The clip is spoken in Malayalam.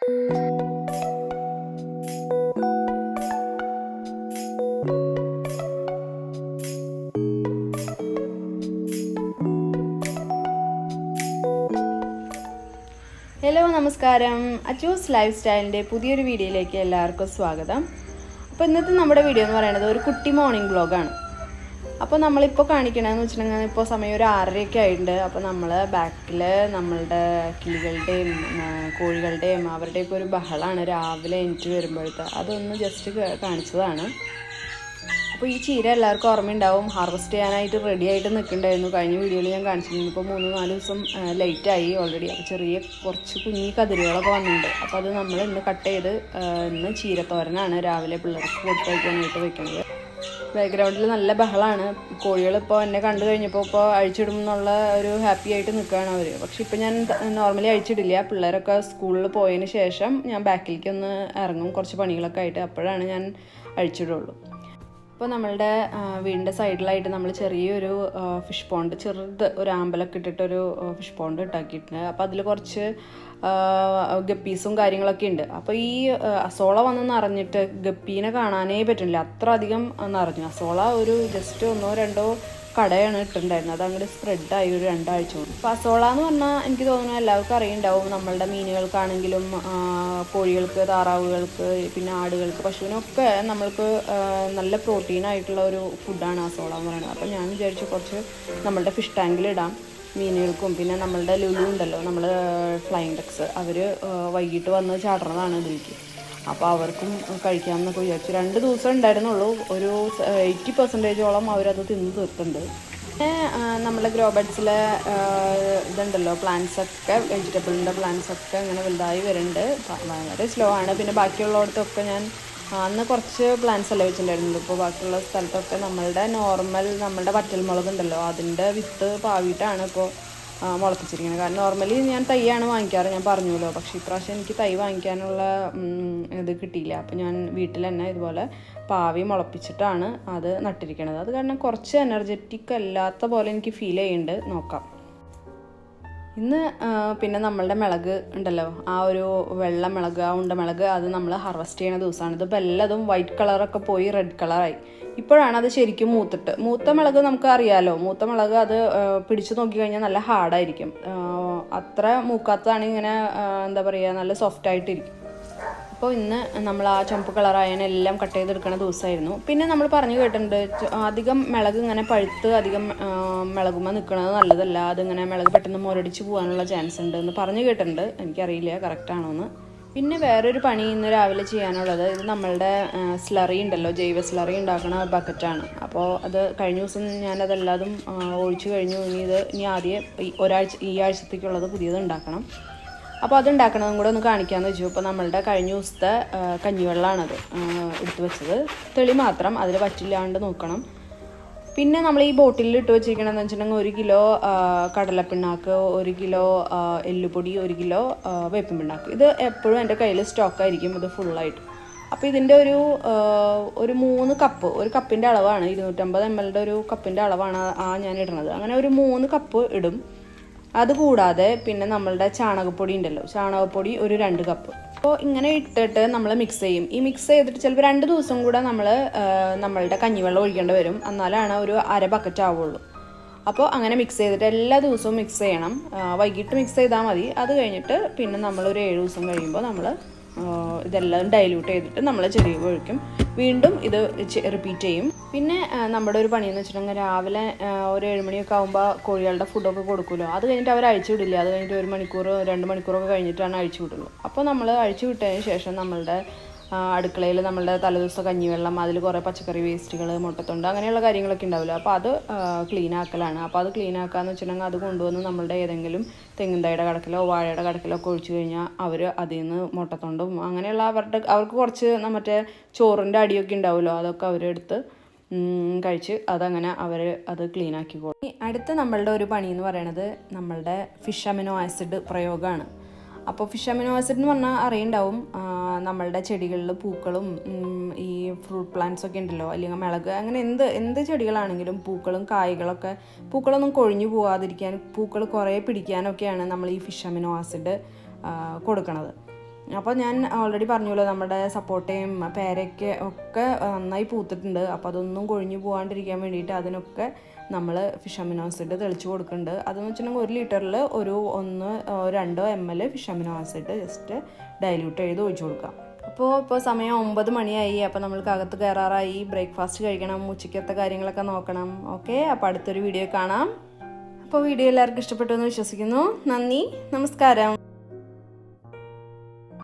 ഹലോ നമസ്കാരം അച്ചൂസ് ലൈഫ് സ്റ്റൈലിൻ്റെ പുതിയൊരു വീഡിയോയിലേക്ക് എല്ലാവർക്കും സ്വാഗതം അപ്പോൾ ഇന്നത്തെ നമ്മുടെ വീഡിയോ എന്ന് പറയുന്നത് ഒരു കുട്ടി മോർണിംഗ് വ്ളോഗാണ് അപ്പോൾ നമ്മളിപ്പോൾ കാണിക്കണമെന്ന് വെച്ചിട്ടുണ്ടെങ്കിൽ ഇപ്പോൾ സമയം ഒരു ആറരയൊക്കെ ആയിട്ടുണ്ട് അപ്പോൾ നമ്മൾ ബാക്കിൽ നമ്മളുടെ കിളികളുടെയും ആ, കോഴികളുടെയും അവരുടെയൊക്കെ ഒരു ബഹളമാണ് രാവിലെ എനിക്ക് വരുമ്പോഴത്തെ അതൊന്ന് ജസ്റ്റ് കാണിച്ചതാണ് അപ്പോൾ ഈ ചീര എല്ലാവർക്കും ഓർമ്മയുണ്ടാവും ഹാർവെസ്റ്റ് ചെയ്യാനായിട്ട് റെഡി ആയിട്ട് നിൽക്കുന്നുണ്ടായിരുന്നു കഴിഞ്ഞ വീഡിയോയിൽ ഞാൻ കാണിച്ചിരുന്നു ഇപ്പോൾ മൂന്ന് നാല് ദിവസം ലേറ്റ് ആയി ഓൾറെഡി അപ്പോൾ ചെറിയ കുറച്ച് കുഞ്ഞി കതിരുകളൊക്കെ വന്നിട്ടുണ്ട് അപ്പോൾ അത് നമ്മൾ ഇന്ന് കട്ട് ചെയ്ത് ആ, ഇന്ന് ചീരത്തോരനാണ് രാവിലെ പിള്ളേർക്ക് കൊടുത്ത് വയ്ക്കാനായിട്ട് വെക്കുന്നത് ബാക്ക്ഗ്രൗണ്ടിൽ നല്ല ബഹളമാണ് കോഴികൾ ഇപ്പോൾ എന്നെ കണ്ടു കഴിഞ്ഞപ്പോൾ ഇപ്പോൾ അഴിച്ചിടും എന്നുള്ള ഒരു ഹാപ്പി ആയിട്ട് നിൽക്കുകയാണ് അവർ പക്ഷെ ഇപ്പോൾ ഞാൻ നോർമലി അഴിച്ചിടില്ല പിള്ളേരൊക്കെ സ്കൂളിൽ പോയതിന് ശേഷം ഞാൻ ബാക്കിലേക്ക് ഒന്ന് ഇറങ്ങും കുറച്ച് പണികളൊക്കെ ആയിട്ട് അപ്പോഴാണ് ഞാൻ അഴിച്ചിടുള്ളൂ ഇപ്പോൾ നമ്മളുടെ ആ, വീടിൻ്റെ സൈഡിലായിട്ട് നമ്മൾ ചെറിയൊരു ഫിഷ് പോണ്ട് ചെറുത് ഒരു ആമ്പലൊക്കെ ഇട്ടിട്ടൊരു ഫിഷ് പോണ്ട് ഇട്ടാക്കിയിട്ടുണ്ട് അപ്പോൾ അതിൽ കുറച്ച് ആ, ഗപ്പീസും കാര്യങ്ങളൊക്കെ ഉണ്ട് അപ്പോൾ ഈ ആ, അസോള വന്ന് നിറഞ്ഞിട്ട് ഗപ്പീനെ കാണാനേ പറ്റുന്നില്ല അത്ര അധികം നിറഞ്ഞു അസോള ഒരു ജസ്റ്റ് ഒന്നോ രണ്ടോ കടയാണ് ഇട്ടിട്ടുണ്ടായിരുന്നത് അത് അങ്ങോട്ട് സ്പ്രെഡായി ഒരു രണ്ടാഴ്ച കൊണ്ട് അപ്പോൾ അസോള എന്ന് പറഞ്ഞാൽ എനിക്ക് തോന്നുന്നു എല്ലാവർക്കും അറിയുണ്ടാവും നമ്മളുടെ മീനുകൾക്കാണെങ്കിലും ആ, കോഴികൾക്ക് താറാവുകൾക്ക് പിന്നെ ആടുകൾക്ക് പശുവിനൊക്കെ നമ്മൾക്ക് ആ, നല്ല പ്രോട്ടീൻ ആയിട്ടുള്ള ഒരു ഫുഡാണ് അസോള എന്ന് പറയുന്നത് അപ്പോൾ ഞാൻ വിചാരിച്ചു കുറച്ച് നമ്മളുടെ ഫിഷ് ടാങ്കിൽ ഇടാം മീനുകൾക്കും പിന്നെ നമ്മളുടെ ലുലു ഉണ്ടല്ലോ നമ്മൾ ഫ്ലൈങ് ഡക്സ് അവർ വൈകിട്ട് വന്ന് ചാടണതാണ് ഇതിലേക്ക് അപ്പോൾ അവർക്കും കഴിക്കാമെന്നൊക്കെ വിചാരിച്ചു രണ്ട് ദിവസം ഉണ്ടായിരുന്നുള്ളൂ ഒരു എയ്റ്റി പെർസെൻറ്റേജോളം അവരത് തിന്ന് തീർത്തുണ്ട് പിന്നെ ആ, നമ്മുടെ ഗ്രോ ബഡ്സിലെ ഇതുണ്ടല്ലോ പ്ലാന്റ്സ് ഒക്കെ വെജിറ്റബിളിൻ്റെ പ്ലാന്റ്സ് ഒക്കെ ഇങ്ങനെ വലുതായി വരുന്നുണ്ട് ഭ- വളരെ സ്ലോ ആണ് പിന്നെ ബാക്കിയുള്ളിടത്തൊക്കെ ഞാൻ ആ, അന്ന് കുറച്ച് പ്ലാന്റ്സ് അല്ലേ വെച്ചിട്ടുണ്ടായിരുന്നുള്ളൂ ഇപ്പോൾ ബാക്കിയുള്ള സ്ഥലത്തൊക്കെ നമ്മളുടെ നോർമൽ നമ്മളുടെ വറ്റൽമുളക് ഉണ്ടല്ലോ അതിൻ്റെ വിത്ത് പാവിയിട്ടാണ് ഇപ്പോൾ ആ, മുളപ്പിച്ചിരിക്കുന്നത് കാരണം നോർമലി ഞാൻ തൈയാണ് വാങ്ങിക്കാറ് ഞാൻ പറഞ്ഞല്ലോ പക്ഷേ ഇപ്രാവശ്യം എനിക്ക് തൈ വാങ്ങിക്കാനുള്ള ഉം, ഇത് കിട്ടിയില്ല അപ്പോൾ ഞാൻ വീട്ടിൽ തന്നെ ഇതുപോലെ പാവി മുളപ്പിച്ചിട്ടാണ് അത് നട്ടിരിക്കുന്നത് അത് കാരണം കുറച്ച് എനർജറ്റിക് അല്ലാത്ത പോലെ എനിക്ക് ഫീൽ ചെയ്യുന്നുണ്ട് നോക്കാം ഇന്ന് ആ, പിന്നെ നമ്മളുടെ മിളക് ഉണ്ടല്ലോ ആ ഒരു വെള്ള മിളക് ആ ഉണ്ട മിളക് അത് നമ്മൾ ഹാർവെസ്റ്റ് ചെയ്യുന്ന ദിവസമാണ് ഇതിപ്പോൾ എല്ലാതും വൈറ്റ് കളറൊക്കെ പോയി റെഡ് കളറായി ഇപ്പോഴാണ് അത് ശരിക്കും മൂത്തിട്ട് മൂത്ത മിളക് നമുക്ക് അറിയാലോ മൂത്ത മിളക് അത് ആ, പിടിച്ചു നോക്കിക്കഴിഞ്ഞാൽ നല്ല ഹാർഡായിരിക്കും ആ, അത്ര മൂക്കാത്തതാണ് ഇങ്ങനെ ആ, എന്താ പറയുക നല്ല സോഫ്റ്റ് ആയിട്ടിരിക്കും അപ്പോൾ ഇന്ന് നമ്മൾ ആ ചുമപ്പ് കളറായതിനെ എല്ലാം കട്ട് ചെയ്തെടുക്കുന്ന ദിവസമായിരുന്നു പിന്നെ നമ്മൾ പറഞ്ഞു കേട്ടിട്ടുണ്ട് ച- അധികം മിളക് ഇങ്ങനെ പഴുത്ത് അധികം ആ, മിളകുമ്പോൾ നിൽക്കുന്നത് നല്ലതല്ല അതിങ്ങനെ മിളക് പെട്ടെന്ന് മുരടിച്ച് പോകാനുള്ള ചാൻസ് ഉണ്ട് എന്ന് പറഞ്ഞു കേട്ടിട്ടുണ്ട് എനിക്കറിയില്ല കറക്റ്റ് ആണോ എന്ന് പിന്നെ വേറൊരു പണി ഇന്ന് രാവിലെ ചെയ്യാനുള്ളത് ഇത് നമ്മളുടെ സ്ലറി ഉണ്ടല്ലോ ജൈവ സ്ലറി ഉണ്ടാക്കുന്ന ബക്കറ്റാണ് അപ്പോൾ അത് കഴിഞ്ഞ ദിവസം ഞാനതെല്ലാതും ആ, ഒഴിച്ചു കഴിഞ്ഞു ഇനി ഇത് ഇനി ആദ്യം ഈ ഒരാഴ്ച ഈ ആഴ്ചത്തേക്കുള്ളത് പുതിയത് ഉണ്ടാക്കണം അപ്പോൾ അത് ഉണ്ടാക്കണതും കൂടെ ഒന്ന് കാണിക്കാമെന്ന് വെച്ചു അപ്പോൾ നമ്മളുടെ കഴിഞ്ഞ ദിവസത്തെ ആ, കഞ്ഞിവെള്ളമാണത് ആ, എടുത്തു വെച്ചത് തെളി മാത്രം അതിൽ പറ്റില്ലാണ്ട് നോക്കണം പിന്നെ നമ്മൾ ഈ ബോട്ടിലിൽ ഇട്ട് വെച്ചിരിക്കണമെന്ന് വെച്ചിട്ടുണ്ടെങ്കിൽ ഒരു കിലോ ആ, കടലപ്പിണ്ണാക്ക് ഒരു കിലോ ആ, എല്ലുപൊടി ഒരു കിലോ ആ, വേപ്പിൻ പിണ്ണാക്ക് ഇത് എപ്പോഴും എൻ്റെ കയ്യിൽ സ്റ്റോക്കായിരിക്കും ഇത് ഫുള്ളായിട്ട് അപ്പോൾ ഇതിൻ്റെ ഒരു ആ, ഒരു മൂന്ന് കപ്പ് ഒരു കപ്പിൻ്റെ അളവാണ് ഇരുന്നൂറ്റമ്പത് എം എല്ലിൻ്റെ ഒരു കപ്പിൻ്റെ അളവാണ് ആ ഞാൻ ഇടുന്നത് അങ്ങനെ ഒരു മൂന്ന് കപ്പ് ഇടും അതുകൂടാതെ പിന്നെ നമ്മളുടെ ചാണകപ്പൊടി ഉണ്ടല്ലോ ചാണകപ്പൊടി ഒരു രണ്ട് കപ്പ് അപ്പോൾ ഇങ്ങനെ ഇട്ടിട്ട് നമ്മൾ മിക്സ് ചെയ്യും ഈ മിക്സ് ചെയ്തിട്ട് ചിലപ്പോൾ രണ്ട് ദിവസം കൂടെ നമ്മൾ നമ്മളുടെ കഞ്ഞിവെള്ളം ഒഴിക്കേണ്ടി വരും എന്നാലാണ് ഒരു അര ബക്കറ്റ് ആവുള്ളൂ അപ്പോൾ അങ്ങനെ മിക്സ് ചെയ്തിട്ട് എല്ലാ ദിവസവും മിക്സ് ചെയ്യണം ആ, വൈകിട്ട് മിക്സ് ചെയ്താൽ മതി അത് കഴിഞ്ഞിട്ട് പിന്നെ നമ്മളൊരു ഏഴ് ദിവസം കഴിയുമ്പോൾ നമ്മൾ ആഹ് ഇതെല്ലാം ഡൈല്യൂട്ട് ചെയ്തിട്ട് നമ്മൾ ചെറിയ ഒഴിക്കും വീണ്ടും ഇത് റിപ്പീറ്റ് ചെയ്യും പിന്നെ ആഹ് നമ്മുടെ ഒരു പണിയെന്ന് വെച്ചിട്ടുണ്ടെങ്കിൽ രാവിലെ ആഹ് ഒരു ഏഴുമണിയൊക്കെ ആകുമ്പോൾ കോഴികളുടെ ഫുഡൊക്കെ കൊടുക്കുമല്ലോ അത് കഴിഞ്ഞിട്ട് അവർ അഴിച്ചു വിടില്ല അത് കഴിഞ്ഞിട്ട് ഒരു മണിക്കൂർ രണ്ട് മണിക്കൂറൊക്കെ കഴിഞ്ഞിട്ടാണ് അഴിച്ചു വിടുള്ളൂ അപ്പോൾ നമ്മൾ അഴിച്ചു വിട്ടതിന് ശേഷം നമ്മളുടെ അടുക്കളയിൽ നമ്മളുടെ തലേദിവസം കഞ്ഞിവെള്ളം അതിൽ കുറേ പച്ചക്കറി വേസ്റ്റുകൾ മുട്ടത്തൊണ്ട് അങ്ങനെയുള്ള കാര്യങ്ങളൊക്കെ ഉണ്ടാവില്ല അപ്പോൾ അത് ക്ലീൻ ആക്കലാണ് അപ്പോൾ അത് ക്ലീൻ ആക്കാന്ന് വെച്ചിട്ടുണ്ടെങ്കിൽ അത് കൊണ്ടുവന്ന് നമ്മളുടെ ഏതെങ്കിലും തെങ്ങിന്തയുടെ കടക്കിലോ വാഴയുടെ കടക്കിലോ ഒക്കെ ഒഴിച്ചു കഴിഞ്ഞാൽ അവർ അതിൽ നിന്ന് മുട്ടത്തൊണ്ടും അങ്ങനെയുള്ള അവരുടെ അവർക്ക് കുറച്ച് ന- മറ്റേ ചോറിൻ്റെ അടിയൊക്കെ ഉണ്ടാവുമല്ലോ അതൊക്കെ അവരെടുത്ത് ഉം, കഴിച്ച് അതങ്ങനെ അവർ അത് ക്ലീൻ ആക്കിക്കോളും ഇനി അടുത്ത നമ്മളുടെ ഒരു പണി എന്ന് പറയുന്നത് നമ്മളുടെ ഫിഷ് അമിനോ ആസിഡ് പ്രയോഗമാണ് അപ്പോൾ ഫിഷ് അമിനോ ആസിഡ് എന്ന് പറഞ്ഞാൽ അറിയുണ്ടാവും ആ, നമ്മളുടെ ചെടികളിൽ പൂക്കളും ഉം, ഈ ഫ്രൂട്ട് പ്ലാന്റ്സ് ഒക്കെ ഉണ്ടല്ലോ അല്ലെങ്കിൽ മിളക് അങ്ങനെ എന്ത് എന്ത് ചെടികളാണെങ്കിലും പൂക്കളും കായ്കളൊക്കെ പൂക്കളൊന്നും കൊഴിഞ്ഞു പോകാതിരിക്കാൻ പൂക്കൾ കുറേ പിടിക്കാനൊക്കെയാണ് നമ്മൾ ഈ ഫിഷ് അമിനോ ആസിഡ് കൊടുക്കണത് അപ്പോൾ ഞാൻ ഓൾറെഡി പറഞ്ഞല്ലോ നമ്മുടെ സപ്പോട്ടയും പേരയ്ക്ക് ഒക്കെ നന്നായി പൂത്തിട്ടുണ്ട് അപ്പോൾ അതൊന്നും കൊഴിഞ്ഞു പോകാണ്ടിരിക്കാൻ വേണ്ടിയിട്ട് അതിനൊക്കെ നമ്മൾ ഫിഷ് അമിനോ ആസിഡ് തെളിച്ച് കൊടുക്കുന്നുണ്ട് അതെന്ന് വെച്ചിട്ടുണ്ടെങ്കിൽ ഒരു ലിറ്ററിൽ ഒരു ഒന്ന് രണ്ടോ M L fish amino acid just dilute ചെയ്ത് ഒഴിച്ചു കൊടുക്കാം അപ്പോൾ ഇപ്പോൾ സമയം ഒമ്പത് മണിയായി അപ്പോൾ നമ്മൾക്ക് അകത്ത് കയറാറായി ബ്രേക്ക്ഫാസ്റ്റ് കഴിക്കണം ഉച്ചയ്ക്കത്തെ കാര്യങ്ങളൊക്കെ നോക്കണം ഓക്കെ അപ്പോൾ അടുത്തൊരു വീഡിയോ കാണാം അപ്പോൾ വീഡിയോ എല്ലാവർക്കും ഇഷ്ടപ്പെട്ടു എന്ന് വിശ്വസിക്കുന്നു നന്ദി നമസ്കാരം